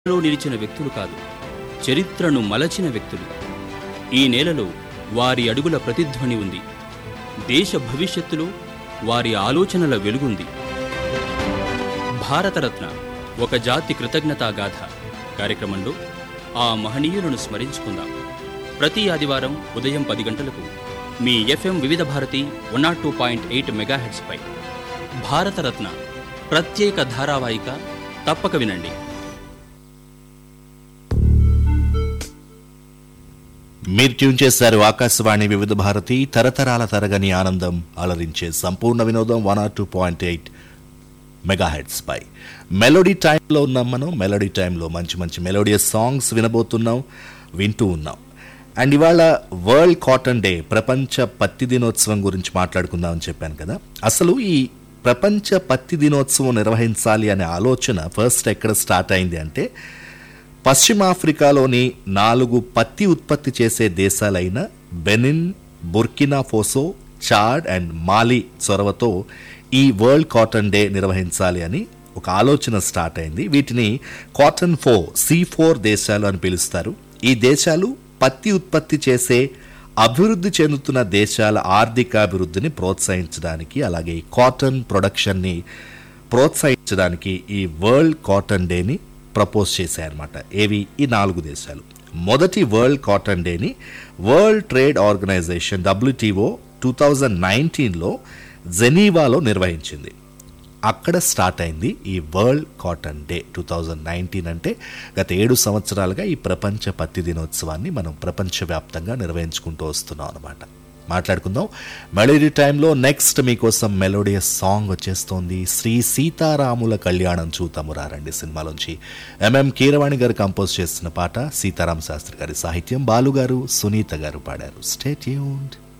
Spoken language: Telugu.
లో నిలిచిన వ్యక్తులు కాదు చరిత్రను మలచిన వ్యక్తులు ఈ నేలలో వారి అడుగుల ప్రతిధ్వని ఉంది దేశ భవిష్యత్తులో వారి ఆలోచనల వెలుగుంది భారతరత్న ఒక జాతి కృతజ్ఞతాగాథ కార్యక్రమంలో ఆ మహనీయులను స్మరించుకుందాం ప్రతి ఆదివారం ఉదయం పది గంటలకు మీ FM Vividh Bharati one naught two point eight మెగాహెడ్స్పై భారతరత్న ప్రత్యేక ధారావాహిక తప్పక వినండి మీరు ట్యూన్ చేశారు ఆకాశవాణి వివిధ భారతి తరతరాల తరగని ఆనందం అలరించే సంపూర్ణ వినోదం one or two point eight megahertz పై మెలోడీ టైంలో ఉన్నాం మనం మెలోడీ టైంలో మంచి మంచి మెలోడియస్ సాంగ్స్ వినబోతున్నాం వింటూ ఉన్నాం అండ్ ఇవాళ వరల్డ్ కాటన్ డే ప్రపంచ పత్తి దినోత్సవం గురించి మాట్లాడుకుందాం అని చెప్పాను కదా అసలు ఈ ప్రపంచ పత్తి దినోత్సవం నిర్వహించాలి అనే ఆలోచన ఫస్ట్ ఎక్కడ స్టార్ట్ అయింది అంటే పశ్చిమాఫ్రికాలోని నాలుగు పత్తి ఉత్పత్తి చేసే దేశాలైన Benin Burkina Faso Chad and Mali చొరవతో ఈ వరల్డ్ కాటన్ డే నిర్వహించాలి అని ఒక ఆలోచన స్టార్ట్ అయింది వీటిని కాటన్ ఫో సి ఫోర్ దేశాలు అని పిలుస్తారు ఈ దేశాలు పత్తి ఉత్పత్తి చేసే అభివృద్ధి చెందుతున్న దేశాల ఆర్థికాభివృద్ధిని ప్రోత్సహించడానికి అలాగే ఈ కాటన్ ప్రొడక్షన్ని ప్రోత్సహించడానికి ఈ వరల్డ్ కాటన్ డేని ప్రపోజ్ చేశాయన్నమాట ఏవి ఈ నాలుగు దేశాలు మొదటి వరల్డ్ కాటన్ డేని World Trade Organization WTO two thousand నైన్టీన్లో జెనీవాలో నిర్వహించింది అక్కడ స్టార్ట్ అయింది ఈ world cotton day two thousand nineteen అంటే గత ఏడు సంవత్సరాలుగా ఈ ప్రపంచ పత్తి దినోత్సవాన్ని మనం ప్రపంచవ్యాప్తంగా నిర్వహించుకుంటూ వస్తున్నాం అనమాట మాట్లాడుకుందాం మెలోడీ టైంలో నెక్స్ట్ మీకోసం మెలోడియస్ సాంగ్ వచ్చేస్తోంది శ్రీ సీతారాముల కళ్యాణం చూతాము రారండి సినిమాలోంచి ఎంఎం కీరవాణి గారు కంపోజ్ చేస్తున్న పాట సీతారాం శాస్త్రి గారి సాహిత్యం బాలు గారు సునీత గారు పాడారు స్టే ట్యూన్డ్